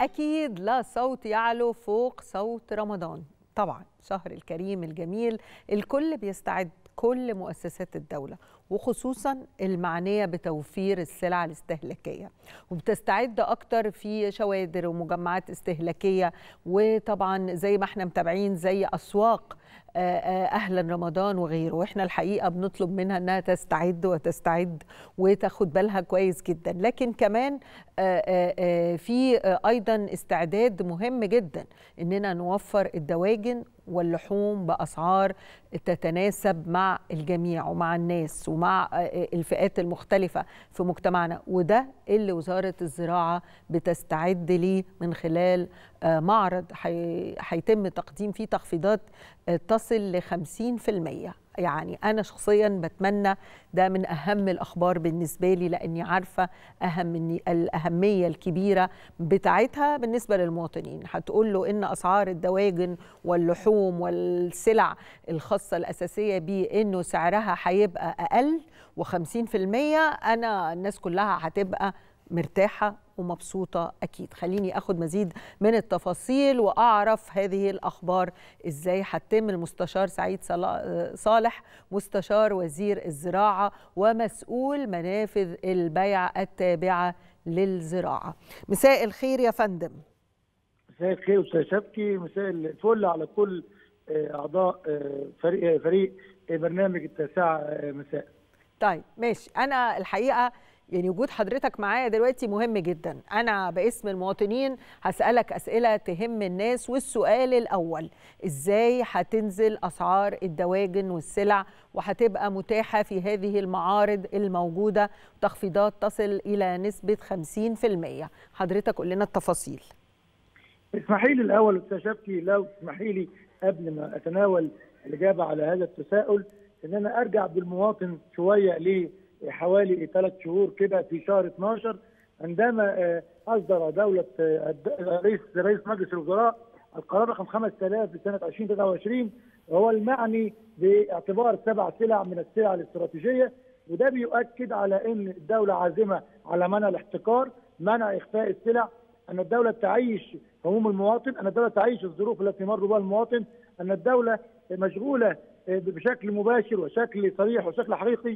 أكيد لا صوت يعلو فوق صوت رمضان طبعا شهر الكريم الجميل الكل بيستعد كل مؤسسات الدولة وخصوصا المعنية بتوفير السلع الاستهلاكية وبتستعد أكتر في شوادر ومجمعات استهلاكية وطبعا زي ما احنا متابعين زي أسواق اهلا رمضان وغيره واحنا الحقيقه بنطلب منها انها تستعد وتستعد وتاخد بالها كويس جدا لكن كمان في ايضا استعداد مهم جدا اننا نوفر الدواجن واللحوم باسعار تتناسب مع الجميع ومع الناس ومع الفئات المختلفه في مجتمعنا وده اللي وزاره الزراعه بتستعد ليه من خلال معرض هيتم تقديم فيه تخفيضات تصل ل 50% يعني أنا شخصيا بتمنى ده من أهم الأخبار بالنسبة لي لأني عارفة أهم الأهمية الكبيرة بتاعتها بالنسبة للمواطنين هتقول له إن أسعار الدواجن واللحوم والسلع الخاصة الأساسية بيه إنه سعرها هيبقى أقل و50% أنا الناس كلها هتبقى مرتاحة ومبسوطة أكيد خليني أخد مزيد من التفاصيل وأعرف هذه الأخبار إزاي هتتم المستشار سعيد صالح مستشار وزير الزراعة ومسؤول منافذ البيع التابعة للزراعة مساء الخير يا فندم مساء الخير أستاذ شبكي مساء الفل على كل أعضاء فريق فريق برنامج التاسعة مساء طيب ماشي أنا الحقيقة يعني وجود حضرتك معايا دلوقتي مهم جدا انا باسم المواطنين هسالك اسئله تهم الناس والسؤال الاول ازاي هتنزل اسعار الدواجن والسلع وهتبقى متاحه في هذه المعارض الموجوده تخفيضات تصل الى نسبه 50% حضرتك قول لنا التفاصيل اسمحي لي الاول استاذ شبكي لو تسمحي لي قبل ما اتناول الاجابه على هذا التساؤل ان انا ارجع بالمواطن شويه ليه حوالي ثلاث شهور كده في شهر 12 عندما اصدر دوله رئيس رئيس مجلس الوزراء القرار رقم 5000 لسنه 2023 وهو المعني باعتبار سبع سلع من السلع الاستراتيجيه وده بيؤكد على ان الدوله عازمه على منع الاحتكار، منع اخفاء السلع، ان الدوله تعيش هموم المواطن، ان الدوله تعيش الظروف التي مر بها المواطن، ان الدوله مشغوله بشكل مباشر وشكل صريح وشكل حقيقي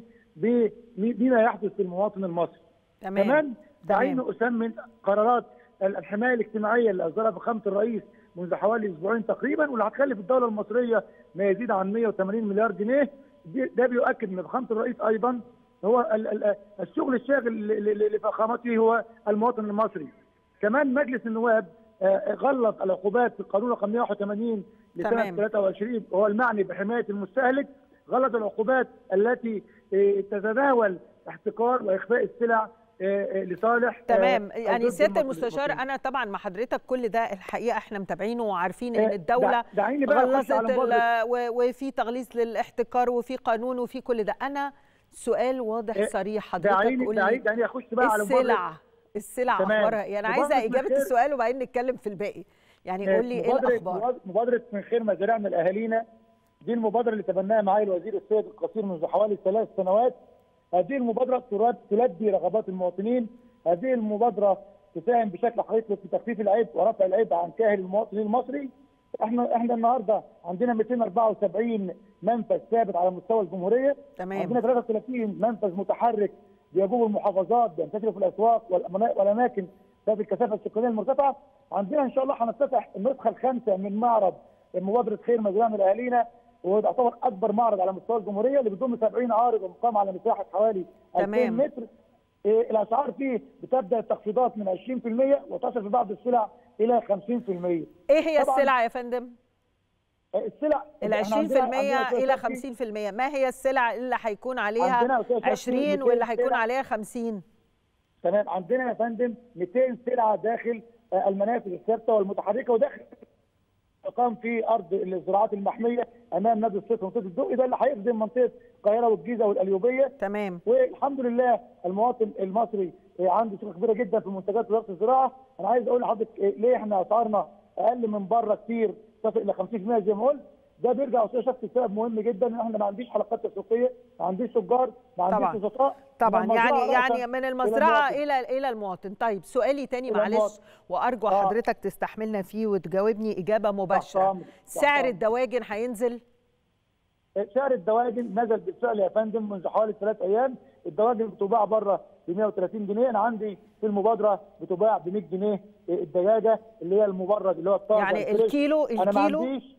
بما يحدث للمواطن المصري. تمام كمان دعيني اثمن قرارات الحمايه الاجتماعيه اللي اصدرها فخامه الرئيس منذ حوالي اسبوعين تقريبا واللي هتكلف الدوله المصريه ما يزيد عن 180 مليار جنيه ده بيؤكد ان فخامه الرئيس ايضا هو الشغل الشاغل لفخامته هو المواطن المصري. كمان مجلس النواب غلظ العقوبات في القانون رقم 181 لسنه تمام. 23 وهو المعني بحمايه المستهلك غلظ العقوبات التي تتناول احتكار واخفاء السلع لصالح تمام يعني ضد سياده المصري- المستشار المصريين. انا طبعا مع حضرتك كل ده الحقيقه احنا متابعينه وعارفين ان آه، الدوله دع- دعيني بقى أخش غلظت على ال- مبادرة- و- وفي تغليظ للاحتكار وفي قانون وفي كل ده انا سؤال واضح آه، صريح حضرتك دعيني قول دعيني لي دعيني اخش بقى على مبادرة- السلع السلع تمام. اخبارها ايه انا عايزه مبادرة اجابه الخير- السؤال وبعدين نتكلم في الباقي يعني قول لي ايه مبادرة- الاخبار مبادره من خير مزارعنا لاهالينا دي المبادره اللي تبناها معالي الوزير السيد القصير منذ حوالي ثلاث سنوات هذه المبادره تراد تلبي رغبات المواطنين هذه المبادره تساهم بشكل حقيقي في تخفيف العبء ورفع العبء عن كاهل المواطن المصري احنا احنا النهارده عندنا 274 منفذ ثابت على مستوى الجمهوريه تمام. عندنا 33 منفذ متحرك بيجوب المحافظات بينتشروا في الاسواق والأمنا- والاماكن ذات الكثافه السكانيه المرتفعه عندنا ان شاء الله هنفتتح النسخه الخامسه من معرض مبادره خير مزرعه لاهالينا وهو يعتبر اكبر معرض على مستوى الجمهوريه اللي بيضم 70 عارض ومقام على مساحه حوالي 2000 تمام. متر إيه، الاسعار فيه بتبدا التخفيضات من 20% وتصل في بعض السلع الى 50% ايه هي طبعاً. السلع يا فندم السلع ال 20% إحنا عندنا- عندنا الى أستاذ 50% ما هي السلع اللي هيكون عليها عندنا أستاذ شرقي 20 واللي 200 هيكون سلع. عليها 50 تمام عندنا يا فندم 200 سلعه داخل آه، المنافذ الثابته والمتحركه وداخل اقام في ارض الزراعات المحميه امام نادي الصيف ومنطقه الدقي ده اللي هيخدم منطقه القاهره والجيزه والقليوبيه تمام والحمد لله المواطن المصري آه، عنده ثقه كبيره جدا في منتجات وزاره الزراعه انا عايز اقول لحضرتك آه، ليه احنا اسعارنا اقل من بره كتير تصل الى 50% زي ما قلت ده بيرجع استاذ شفت لسبب مهم جدا ان احنا ما عنديش حلقات تسويقيه ما عنديش تجار ما طبعاً. عنديش وسطاء طبعا من يعني المزرعة يعني رأساً من إلى المزرعه المواطن. الى الى المواطن طيب سؤالي تاني إلى معلش المواطن. وارجو آه. حضرتك تستحملنا فيه وتجاوبني اجابه مباشره أمرك، تحت سعر أمرك. الدواجن هينزل سعر الدواجن نزل بالفعل يا فندم منذ حوالي ثلاث ايام الدواجن بتباع بره ب 130 جنيه انا عندي في المبادره بتباع ب 100 جنيه الدجاجه اللي هي المبرد اللي هو الطازه يعني الفريش. الكيلو انا ما الكيلو عنديش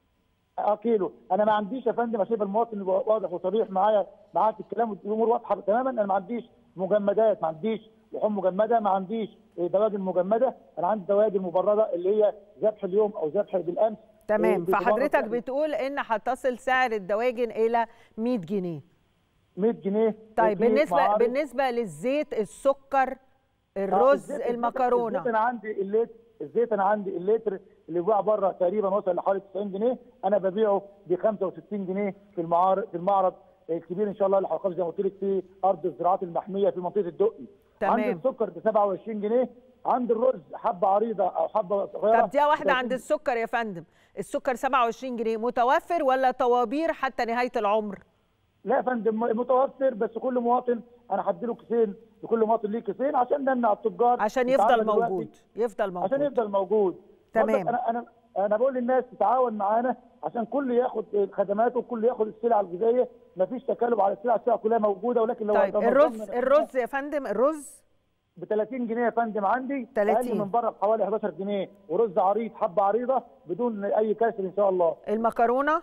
اه كيلو انا ما عنديش يا فندم عشان يبقى المواطن يبقى واضح وصريح معايا معاك الكلام والامور واضحه تماما انا ما عنديش مجمدات ما عنديش لحوم مجمده ما عنديش آه، دواجن مجمده انا عندي دواجن مبرده اللي هي ذبح اليوم او ذبح بالامس تمام آه، بتباع فحضرتك بالفعل بتقول ان هتصل سعر الدواجن الى 100 جنيه 100 جنيه طيب في بالنسبه معارض. بالنسبه للزيت السكر آه، الرز الزيت- المكرونه الزيت انا عندي اللتر الزيت انا عندي اللتر اللي بيباع بره تقريبا وصل لحوالي 90 جنيه انا ببيعه ب 65 جنيه في المعارض في المعرض الكبير ان شاء الله اللي هيقام زي ما قلت لك في ارض الزراعات المحميه في منطقه الدقي تمام. عندي السكر ب 27 جنيه عندي الرز حبه عريضه او حبه صغيره طب دي واحده 30 عند السكر يا فندم السكر 27 جنيه متوفر ولا طوابير حتى نهايه العمر لا يا فندم متوفر بس كل مواطن انا هديله كيسين لكل مواطن ليه كيسين عشان نمنع التجار عشان يتعامل يفضل دلوقتي موجود يفضل موجود عشان يفضل موجود تمام. برضك انا انا انا بقول للناس تتعاون معانا عشان كل ياخد خدماته وكل ياخد السلع الغذائيه مفيش تكالب على السلع السلع كلها موجوده ولكن لو طيب لو الرز نظمنا الرز يا فندم الرز ب 30 جنيه يا فندم عندي 30. اقل من بره بحوالي 11 جنيه ورز عريض حبه عريضه بدون اي كسر ان شاء الله المكرونه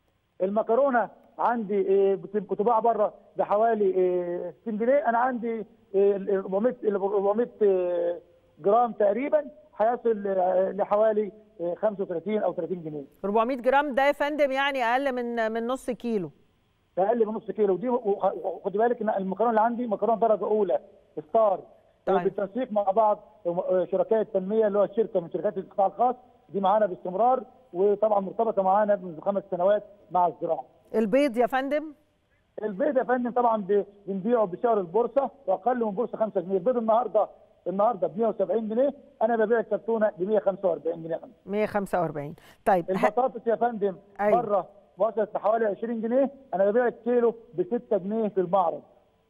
المكرونه عندي آه، بت- بتباع بره بحوالي آه، 60 جنيه انا عندي آه، ال 400 ال 400 آه، جرام تقريبا هيصل آه، لحوالي آه، 35 او 30 جنيه 400 جرام ده يا فندم يعني اقل من من نص كيلو اقل من نص كيلو ودي وخ- وخد بالك ان المكرونه اللي عندي مكرونه درجه اولى ستار طيب. بالتنسيق مع بعض آه، شركاء التنميه اللي هو الشركه من شركات القطاع الخاص دي معانا باستمرار وطبعا مرتبطه معانا منذ خمس سنوات مع الزراعه البيض يا فندم البيض يا فندم طبعا ب- بنبيعه بسعر البورصه واقل من بورصه 5 جنيه البيض النهارده النهارده ب 170 جنيه انا ببيع الكرتونه ب 145 جنيه يا فندم 145 طيب ه- البطاطس يا فندم أيوة. بره وصلت لحوالي 20 جنيه انا ببيع الكيلو ب 6 جنيه في المعرض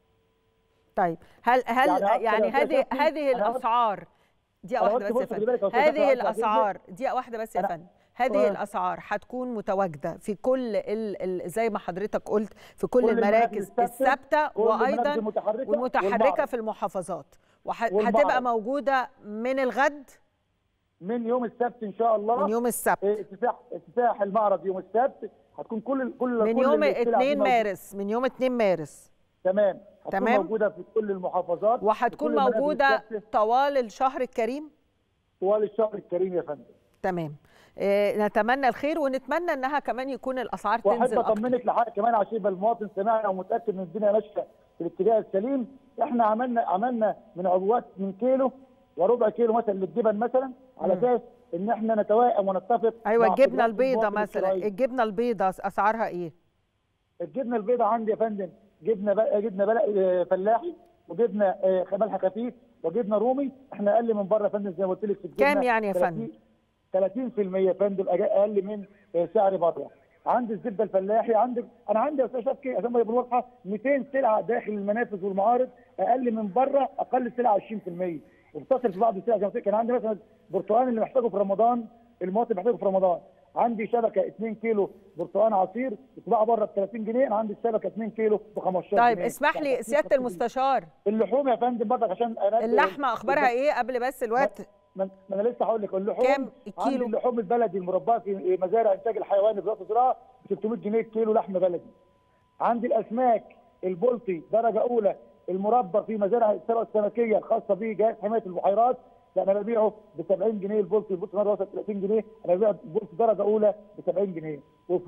طيب هل هل يعني أكتر يعني يا أستاذ هذه شفقي، هذه أنا قلت- الاسعار دقيقه أنا واحده قلت بس يا بص، خلي بالك فندم يا أستاذ هذه شفقي، أنا الاسعار دقيقه واحده بس يا أنا- فندم هذه آه. الاسعار هتكون متواجده في كل ال ال زي ما حضرتك قلت في كل, كل المراكز المراكز الثابتة، الثابته كل المراكز وايضا المتحركة والمتحركه والمعرض. في المحافظات وهتبقى والمعرض. موجوده من الغد من يوم السبت ان شاء الله من يوم السبت إيه، افتتاح افتتاح المعرض يوم السبت هتكون كل كل من كل يوم السلع دي 2 موجودة. مارس من يوم 2 مارس تمام هتكون تمام. موجوده في كل المحافظات وهتكون وكل المراكز موجوده الثابتة طوال الشهر الكريم طوال الشهر الكريم يا فندم تمام آه، نتمنى الخير ونتمنى انها كمان يكون الاسعار واحب تنزل اكتر اطمنك لحاجه كمان عشان يبقى المواطن سمعنا ومتاكد ان الدنيا ماشيه في الاتجاه السليم احنا عملنا عملنا من عبوات من كيلو وربع كيلو مثلا للجبن مثلا على مم. اساس ان احنا نتوائم ونتفق ايوه مع الجبنه خبرات البيضاء المواطن مثلا الشرعي. الجبنه البيضاء اسعارها ايه الجبنه البيضاء عندي يا فندم جبنه بقى جبنه بقى فلاحي وجبنه آه، ملح خفيف وجبنه رومي احنا اقل من بره يا فندم زي ما قلت لك في الجبنه كام يعني يا 30 فندم؟ 30% يا فندم أج- اقل من آه، سعر بره عندي الزبده الفلاحي عندك انا عندي يا استاذ شفقي عشان ما يبقى واضحه 200 سلعه داخل المنافذ والمعارض اقل من بره اقل سلعه 20% وبتصل في بعض السلع زي ما قلت لك. كان عندي مثلا برتقال اللي محتاجه في رمضان المواطن محتاجه في رمضان عندي شبكه 2 كيلو برتقال عصير بتتباع بره ب 30 جنيه انا عندي الشبكه 2 كيلو ب 15 جنيه طيب اسمح لي يعني سياده 50 المستشار اللحوم يا فندم برضك عشان أنبه اللحمه اخبارها ايه قبل بس الوقت ما ما انا لسه هقول لك اللحوم كام الكيلو؟ عندي اللحوم البلدي المرباه في مزارع انتاج الحيواني في وزاره الزراعه ب 600 جنيه كيلو لحم بلدي. عندي الاسماك البلطي درجه اولى المربى في مزارع الثروه السمكيه الخاصه بجهاز حمايه البحيرات لا انا ببيعه ب 70 جنيه البلطي البلطي مره وصل 30 جنيه انا ببيع البلطي درجه اولى ب 70 جنيه وفريش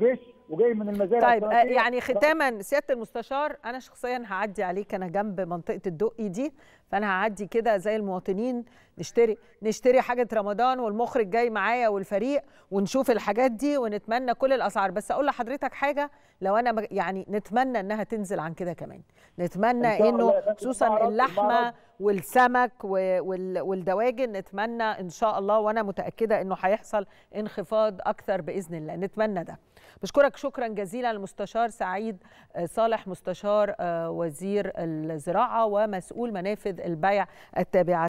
وجاي من المزارع طيب يعني ختاما سياده المستشار انا شخصيا هعدي عليك انا جنب منطقه الدقي دي فانا هعدي كده زي المواطنين نشتري نشتري حاجه رمضان والمخرج جاي معايا والفريق ونشوف الحاجات دي ونتمنى كل الاسعار بس اقول لحضرتك حاجه لو انا يعني نتمنى انها تنزل عن كده كمان نتمنى انه خصوصا اللحمه والسمك والدواجن نتمنى ان شاء الله وانا متاكده انه هيحصل انخفاض اكثر باذن الله نتمنى ده بشكرك شكرا جزيلا المستشار سعيد صالح مستشار وزير الزراعه ومسؤول منافذ البيع التابعه